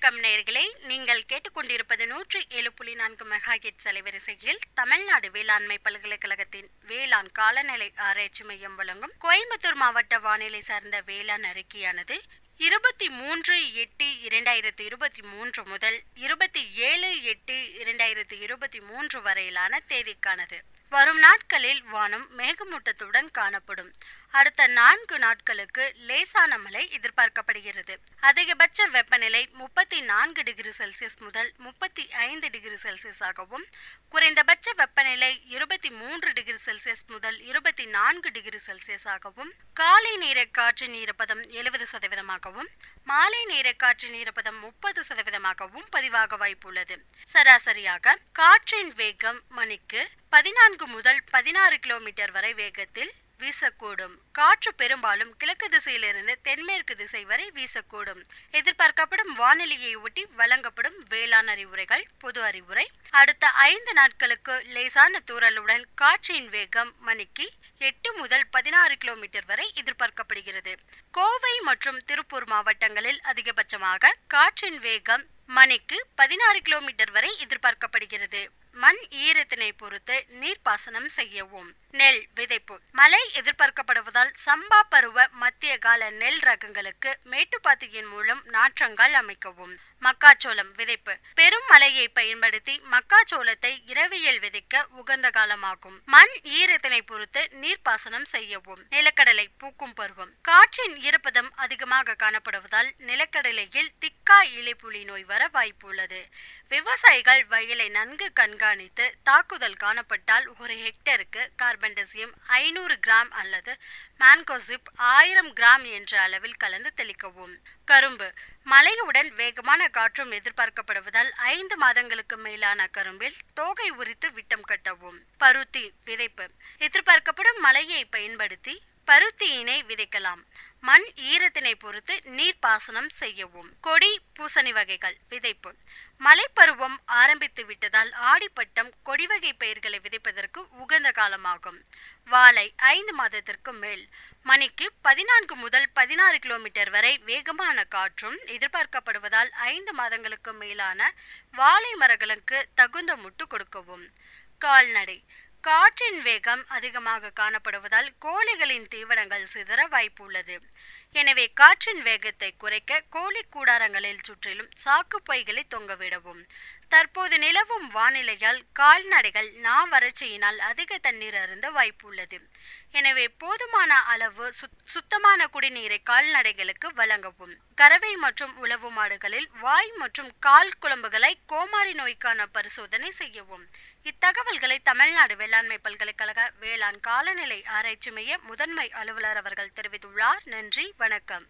வணக்கம் நேயர்களே நீங்கள் கேட்டுக்கொண்டிருப்பது நூற்றி ஏழு புள்ளி நான்கு மெகாஹெட் அலைவரிசையில் தமிழ்நாடு வேளாண்மை பல்கலைக்கழகத்தின் வேளாண் காலநிலை ஆராய்ச்சி மையம் வழங்கும் கோயம்புத்தூர் மாவட்ட வானிலை சார்ந்த வேளாண் அறிக்கையானது இருபத்தி மூன்று எட்டு இரண்டாயிரத்தி இருபத்தி மூன்று முதல் இருபத்தி ஏழு எட்டு இரண்டாயிரத்தி இருபத்தி மூன்று வரையிலான தேதிக்கானது வரும் நாட்களில் வானம் மேகமூட்டத்துடன் காணப்படும் அடுத்த நான்கு நாட்களுக்கு லேசான மழை எதிர்பார்க்கப்படுகிறது அதிகபட்ச வெப்பநிலை முப்பத்தி நான்கு டிகிரி செல்சியஸ் முதல் முப்பத்தி ஐந்து டிகிரி செல்சியஸ் ஆகவும் குறைந்தபட்ச வெப்பநிலை இருபத்தி மூன்று டிகிரி செல்சியஸ் முதல் இருபத்தி நான்கு டிகிரி செல்சியஸ் ஆகவும் காலை நேர காற்று ஈரப்பதம் எழுபது சதவீதமாகவும் மாலை நேர காற்று ஈரப்பதம் முப்பது சதவீதமாகவும் பதிவாக வாய்ப்புள்ளது சராசரியாக காற்றின் வேகம் மணிக்கு பதினான்கு முதல் பதினாறு கிலோமீட்டர் வரை வேகத்தில் வீசக்கூடும் காற்று பெரும்பாலும் கிழக்கு திசையிலிருந்து தென்மேற்கு திசை வரை வீசக்கூடும் எதிர்பார்க்கப்படும் வானிலையை ஒட்டி வழங்கப்படும் வேளாண் அறிவுரைகள் பொது அறிவுரை அடுத்த ஐந்து நாட்களுக்கு லேசான தூறலுடன் காற்றின் வேகம் மணிக்கு எட்டு முதல் பதினாறு கிலோமீட்டர் வரை எதிர்பார்க்கப்படுகிறது கோவை மற்றும் திருப்பூர் மாவட்டங்களில் அதிகபட்சமாக காற்றின் வேகம் மணிக்கு பதினாறு கிலோமீட்டர் வரை எதிர்பார்க்கப்படுகிறது மண் ஈரத்தினை பொறுத்து நீர்ப்பாசனம் செய்யவும் நெல் விதைப்பு மழை எதிர்பார்க்கப்படுவதால் சம்பா பருவ மத்திய கால நெல் ரகங்களுக்கு மேட்டுப்பாத்தியின் மூலம் நாற்றங்கள் அமைக்கவும் மக்காச்சோளம் விதைப்பு பெரும் மழையை பயன்படுத்தி மக்காச்சோளத்தை இரவியல் விதைக்க உகந்த காலமாகும் மண் ஈரத்தினை பொறுத்து நீர்ப்பாசனம் செய்யவும் நிலக்கடலை பூக்கும் பருவம் காற்றின் ஈரப்பதம் அதிகமாக காணப்படுவதால் நிலக்கடலையில் திக்கா இலைப்புலி நோய் வர வாய்ப்புள்ளது விவசாயிகள் வயலை நன்கு கண்காணித்து தாக்குதல் காணப்பட்டால் ஒரு ஹெக்டருக்கு கார்பன்டசியம் ஐநூறு கிராம் அல்லது மான்கோசிப் ஆயிரம் கிராம் என்ற அளவில் கலந்து தெளிக்கவும் கரும்பு மழையுடன் வேகமான காற்றும் எதிர்பார்க்கப்படுவதால் ஐந்து மாதங்களுக்கு மேலான கரும்பில் தோகை உரித்து விட்டம் கட்டவும் பருத்தி விதைப்பு எதிர்பார்க்கப்படும் மழையை பயன்படுத்தி பருத்தியினை விதைக்கலாம் மண் ஈரத்தினை பொறுத்து நீர்ப்பாசனம் செய்யவும் கொடி பூசணி வகைகள் விதைப்பு மழைப்பருவம் ஆரம்பித்து விட்டதால் ஆடிப்பட்டம் கொடி வகை பயிர்களை விதைப்பதற்கு உகந்த காலமாகும் வாழை ஐந்து மாதத்திற்கு மேல் மணிக்கு பதினான்கு முதல் பதினாறு கிலோமீட்டர் வரை வேகமான காற்றும் எதிர்பார்க்கப்படுவதால் ஐந்து மாதங்களுக்கு மேலான வாழை மரங்களுக்கு தகுந்த முட்டு கொடுக்கவும் கால்நடை காற்றின் வேகம் அதிகமாக காணப்படுவதால் கோழிகளின் தீவனங்கள் சிதற வாய்ப்புள்ளது எனவே காற்றின் வேகத்தை குறைக்க கோழி கூடாரங்களில் சுற்றிலும் சாக்கு பைகளை தொங்கவிடவும் தற்போது நிலவும் வானிலையால் கால்நடைகள் நா வறட்சியினால் அதிக தண்ணீர் அருந்த வாய்ப்புள்ளது எனவே போதுமான அளவு சுத்தமான குடிநீரை கால்நடைகளுக்கு வழங்கவும் கறவை மற்றும் உளவு மாடுகளில் வாய் மற்றும் கால் குழம்புகளை கோமாரி நோய்க்கான பரிசோதனை செய்யவும் இத்தகவல்களை தமிழ்நாடு வேளாண்மை பல்கலைக்கழக வேளாண் காலநிலை ஆராய்ச்சி மைய முதன்மை அலுவலர் அவர்கள் தெரிவித்துள்ளார் நன்றி வணக்கம்